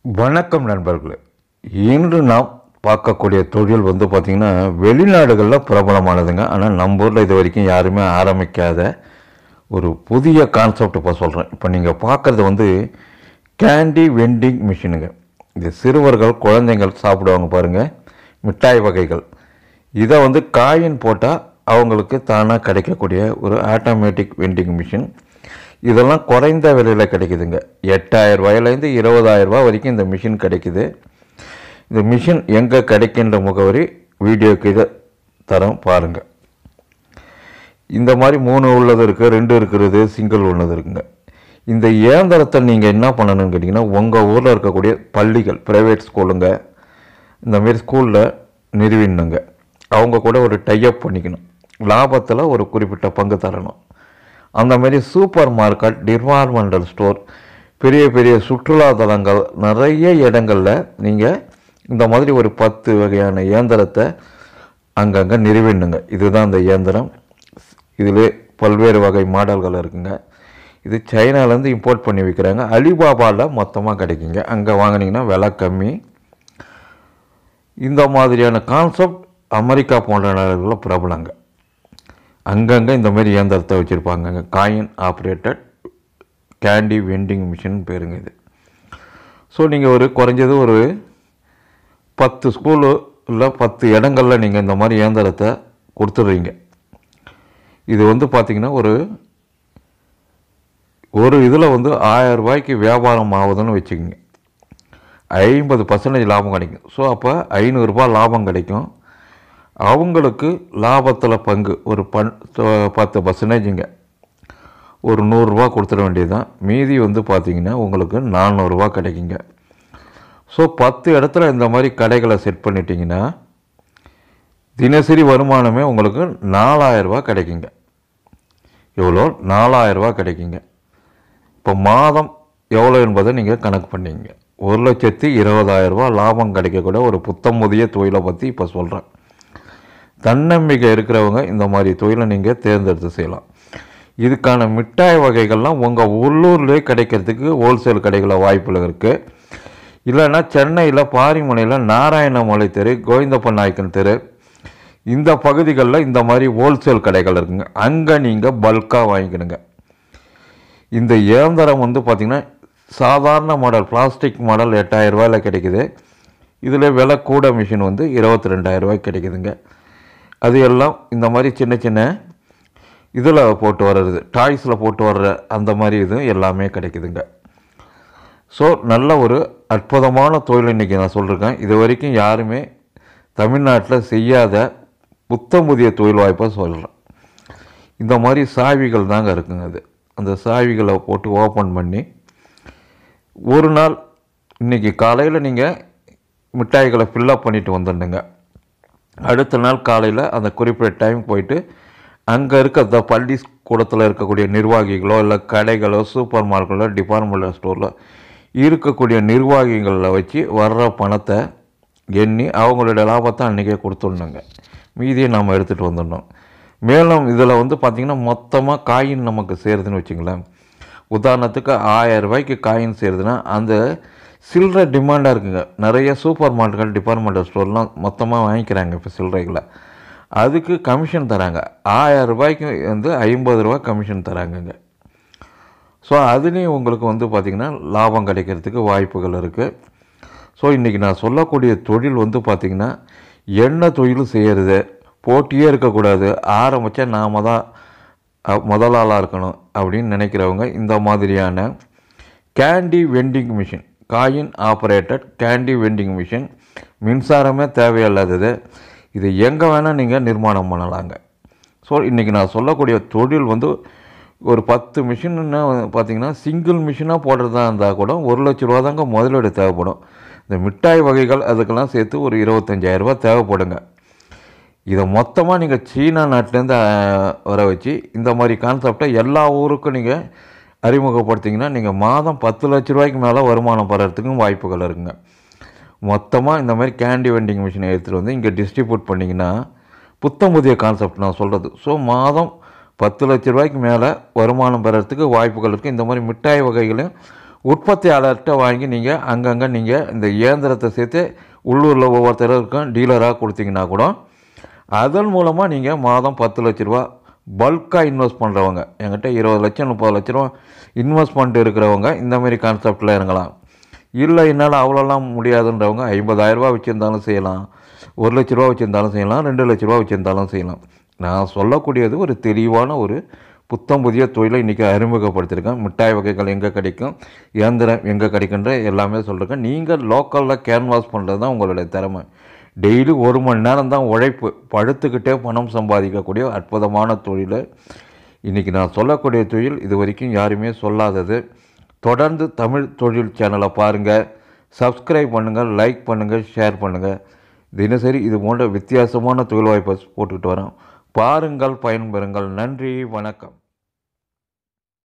வணக்கம் நண்பர்களே இன்று நாம் பார்க்கக்கூடிய தொழில் வந்து பார்த்திங்கன்னா வெளிநாடுகளில் பிரபலமானதுங்க ஆனால் நம்ம ஊரில் இது வரைக்கும் யாருமே ஆரம்பிக்காத ஒரு புதிய கான்செப்ட் இப்போ சொல்கிறேன் இப்போ நீங்கள் பார்க்குறது வந்து கேண்டி வெண்டிங் மிஷினுங்க இது சிறுவர்கள் குழந்தைகள் சாப்பிடுவாங்க பாருங்கள் மிட்டாய் வகைகள் இதை வந்து காயின் போட்டால் அவங்களுக்கு தானாக கிடைக்கக்கூடிய ஒரு ஆட்டோமேட்டிக் வெண்டிங் மிஷின் இதெல்லாம் குறைந்த விலையில் கிடைக்குதுங்க எட்டாயிரம் ரூபாயிலேருந்து இருபதாயிரம் ரூபாய் வரைக்கும் இந்த மிஷின் கிடைக்குது இந்த மிஷின் எங்கே கிடைக்கின்ற முகவரி வீடியோக்கு இதை தரோம் பாருங்கள் இந்த மாதிரி மூணு உள்ளது இருக்குது ரெண்டு இருக்கிறது சிங்கிள் உள்ளது இருக்குங்க இந்த இயந்திரத்தை நீங்கள் என்ன பண்ணணும்னு கேட்டிங்கன்னா உங்கள் ஊரில் இருக்கக்கூடிய பள்ளிகள் ப்ரைவேட் ஸ்கூலுங்க இந்த மாதிரி ஸ்கூலில் நிறுவினுங்க அவங்க கூட ஒரு டைப் பண்ணிக்கணும் லாபத்தில் ஒரு குறிப்பிட்ட பங்கு தரணும் அந்த மாதிரி சூப்பர் மார்க்கெட் டிபார்ட்மெண்டல் ஸ்டோர் பெரிய பெரிய சுற்றுலா தலங்கள் நிறைய இடங்களில் நீங்கள் இந்த மாதிரி ஒரு பத்து வகையான இயந்திரத்தை அங்கங்கே நிறுவினுங்க இதுதான் அந்த இயந்திரம் இதில் பல்வேறு வகை மாடல்கள் இருக்குங்க இது சைனாலேருந்து இம்போர்ட் பண்ணி விற்கிறாங்க அலிபாபாவில் மொத்தமாக கிடைக்குங்க அங்கே வாங்கினீங்கன்னா விலை கம்மி இந்த மாதிரியான கான்செப்ட் அமெரிக்கா போன்ற நாடுகளில் பிரபலங்க அங்கங்கே இந்த மாதிரி இயந்திரத்தை வச்சுருப்பாங்கங்க coin operated candy vending machine பேருங்க இது ஸோ நீங்கள் ஒரு குறைஞ்சது ஒரு பத்து ஸ்கூலு இல்லை பத்து இடங்களில் நீங்கள் இந்த மாதிரி இயந்திரத்தை கொடுத்துட்றீங்க இது வந்து பார்த்திங்கன்னா ஒரு ஒரு இதில் வந்து ஆயிரம் ரூபாய்க்கு வியாபாரம் ஆகுதுன்னு வச்சுக்கோங்க ஐம்பது பர்சன்டேஜ் லாபம் கிடைக்கும் ஸோ அப்போ ஐநூறுரூபா லாபம் கிடைக்கும் அவங்களுக்கு லாபத்தில் பங்கு ஒரு பன் பத்து பர்சன்டேஜுங்க ஒரு நூறுரூவா கொடுத்துட வேண்டியது தான் மீதி வந்து பார்த்திங்கன்னா உங்களுக்கு நானூறுரூவா கிடைக்குங்க ஸோ பத்து இடத்துல இந்த மாதிரி கடைகளை செட் பண்ணிட்டீங்கன்னா தினசரி வருமானமே உங்களுக்கு நாலாயிரரூவா கிடைக்குங்க எவ்வளோ நாலாயிரரூவா கிடைக்குங்க இப்போ மாதம் எவ்வளோ என்பதை நீங்கள் கணக்கு பண்ணிங்க ஒரு லட்சத்தி இருபதாயிரரூபா லாபம் கிடைக்கக்கூடிய ஒரு புத்தம் புதிய தொழிலை பற்றி இப்போ சொல்கிறேன் தன்னம்பிக்கை இருக்கிறவங்க இந்த மாதிரி தொழிலை நீங்கள் தேர்ந்தெடுத்து செய்யலாம் இதுக்கான மிட்டாய் வகைகள்லாம் உங்கள் உள்ளூர்லேயே கிடைக்கிறதுக்கு ஹோல்சேல் கடைகளில் வாய்ப்புகள் இருக்குது இல்லைன்னா சென்னையில் பாரிமலையில் நாராயணமலை தெரு கோவிந்தப்பன் நாயக்கன் தெரு இந்த பகுதிகளில் இந்த மாதிரி ஹோல்சேல் கடைகள் இருக்குங்க அங்கே நீங்கள் பல்காக வாங்கிக்கணுங்க இந்த இயந்திரம் வந்து பார்த்திங்கன்னா சாதாரண மாடல் பிளாஸ்டிக் மாடல் எட்டாயிரம் ரூபாயில் கிடைக்குது இதில் விலை கூட மிஷின் வந்து இருபத்தி ரெண்டாயிரம் ரூபாய்க்கு கிடைக்குதுங்க அது எல்லாம் இந்த மாதிரி சின்ன சின்ன இதில் போட்டு வர்றது டாய்ஸில் போட்டு வர்ற அந்த மாதிரி இது எல்லாமே கிடைக்குதுங்க ஸோ நல்ல ஒரு அற்புதமான தொழில் இன்றைக்கி நான் சொல்லியிருக்கேன் இது வரைக்கும் யாருமே தமிழ்நாட்டில் செய்யாத புத்தம் புதிய தொழில் வாய்ப்பாக சொல்கிறேன் இந்த மாதிரி சாவிகள் தாங்க இருக்குங்க அது அந்த சாவிகளை போட்டு ஓப்பன் பண்ணி ஒரு நாள் இன்றைக்கி காலையில் நீங்கள் மிட்டாய்களை ஃபில்லப் பண்ணிட்டு வந்துடுங்க அடுத்த நாள் காலையில் அந்த குறிப்பிட்ட டைம் போயிட்டு அங்கே இருக்க அந்த பள்ளி கூடத்தில் இருக்கக்கூடிய நிர்வாகிகளோ இல்லை கடைகளோ சூப்பர் மார்க்கெட்டோ டிபார்ட்மெண்டல் ஸ்டோரில் இருக்கக்கூடிய நிர்வாகிகளில் வச்சு வர்ற பணத்தை எண்ணி அவங்களுடைய லாபத்தை அன்றைக்கே கொடுத்துடணுங்க மீதியை நாம் எடுத்துகிட்டு வந்துடணும் மேலும் இதில் வந்து பார்த்திங்கன்னா மொத்தமாக காயின் நமக்கு சேருதுன்னு வச்சுங்களேன் உதாரணத்துக்கு ஆயிரம் ரூபாய்க்கு காயின் சேருதுன்னா அந்த சில்லறை டிமாண்டாக இருக்குங்க நிறைய சூப்பர் மார்க்கெட் டிபார்ட்மெண்டல் ஸ்டோர்லாம் மொத்தமாக வாங்கிக்கிறாங்க இப்போ சில்லறைகளை அதுக்கு கமிஷன் தராங்க ஆயிரம் ரூபாய்க்கு வந்து ஐம்பது ரூபா கமிஷன் தராங்கங்க ஸோ அதுலேயும் உங்களுக்கு வந்து பார்த்திங்கன்னா லாபம் கிடைக்கிறதுக்கு வாய்ப்புகள் இருக்குது ஸோ இன்றைக்கி நான் சொல்லக்கூடிய தொழில் வந்து பார்த்திங்கன்னா என்ன தொழில் செய்கிறது போட்டியே இருக்கக்கூடாது ஆரம்பித்தா நாம தான் முதலாளாக இருக்கணும் அப்படின்னு நினைக்கிறவங்க இந்த மாதிரியான candy vending machine coin operated candy vending machine மின்சாரமே தேவையில்லாதது இது எங்கே வேணால் நீங்கள் நிர்மாணம் பண்ணலாங்க ஸோ இன்றைக்கி நான் சொல்லக்கூடிய தொழில் வந்து ஒரு பத்து மிஷின்னா பார்த்தீங்கன்னா சிங்கிள் மிஷினாக போடுறதா இருந்தால் கூட ஒரு லட்ச ரூபா தாங்க முதலீடு தேவைப்படும் இந்த மிட்டாய் வகைகள் அதுக்கெல்லாம் சேர்த்து ஒரு இருபத்தஞ்சாயிரரூபா தேவைப்படுங்க இதை மொத்தமாக நீங்கள் சீனா நாட்டிலேருந்து வர வச்சு இந்த மாதிரி கான்செப்டை எல்லா ஊருக்கும் நீங்கள் அறிமுகப்படுத்திங்கன்னா நீங்கள் மாதம் பத்து லட்ச ரூபாய்க்கு மேலே வருமானம் பெறத்துக்கும் வாய்ப்புகள் இருக்குங்க மொத்தமாக இந்த மாதிரி கேண்டி வெண்டிங் மிஷினை எடுத்துகிட்டு வந்து இங்கே டிஸ்ட்ரிபியூட் பண்ணிங்கன்னா புத்தம் புதிய கான்செப்ட் நான் சொல்கிறது ஸோ மாதம் பத்து லட்ச ரூபாய்க்கு மேலே வருமானம் பெறத்துக்கு வாய்ப்புகள் இருக்குது இந்த மாதிரி மிட்டாய் வகைகளையும் உற்பத்தியாளர்கிட்ட வாங்கி நீங்கள் அங்கங்கே நீங்கள் இந்த இயந்திரத்தை சேர்த்து உள்ளூரில் ஒவ்வொருத்தருக்கும் டீலராக கொடுத்தீங்கன்னா கூட அதன் மூலமாக நீங்கள் மாதம் பத்து லட்ச ரூபா பல்காக இன்வெஸ்ட் பண்ணுறவங்க என்கிட்ட இருபது லட்சம் முப்பது லட்ச ரூபா இன்வெஸ்ட்மெண்ட் இருக்கிறவங்க இந்த மாதிரி கான்செப்டில் இறங்கலாம் இல்லை என்னால் அவ்வளோலாம் முடியாதுன்றவங்க ஐம்பதாயிரரூபா வச்சுருந்தாலும் செய்யலாம் ஒரு லட்ச ரூபா வச்சுருந்தாலும் செய்யலாம் ரெண்டு லட்ச ரூபா வச்சுருந்தாலும் செய்யலாம் நான் சொல்லக்கூடியது ஒரு தெளிவான ஒரு புத்தம் புதிய தொழிலை இன்றைக்கி அறிமுகப்படுத்தியிருக்கேன் மிட்டாய் வகைகள் எங்கே கிடைக்கும் இயந்திரம் எங்கே கிடைக்குன்ற எல்லாமே சொல்லியிருக்கேன் நீங்கள் லோக்கலில் கேன்வாஸ் பண்ணுறது தான் உங்களுடைய திறமை டெய்லி ஒரு மணி நேரம் தான் உழைப்பு படுத்துக்கிட்டே பணம் சம்பாதிக்கக்கூடிய அற்புதமான தொழில் இன்றைக்கி நான் சொல்லக்கூடிய தொழில் இது வரைக்கும் யாருமே சொல்லாதது தொடர்ந்து தமிழ் தொழில் சேனலை பாருங்கள் சப்ஸ்கிரைப் பண்ணுங்கள் லைக் பண்ணுங்கள் ஷேர் பண்ணுங்கள் தினசரி இது போன்ற வித்தியாசமான தொழில் வாய்ப்பை போட்டுக்கிட்டு வரேன் பாருங்கள் பயன்பெறுங்கள் நன்றி வணக்கம்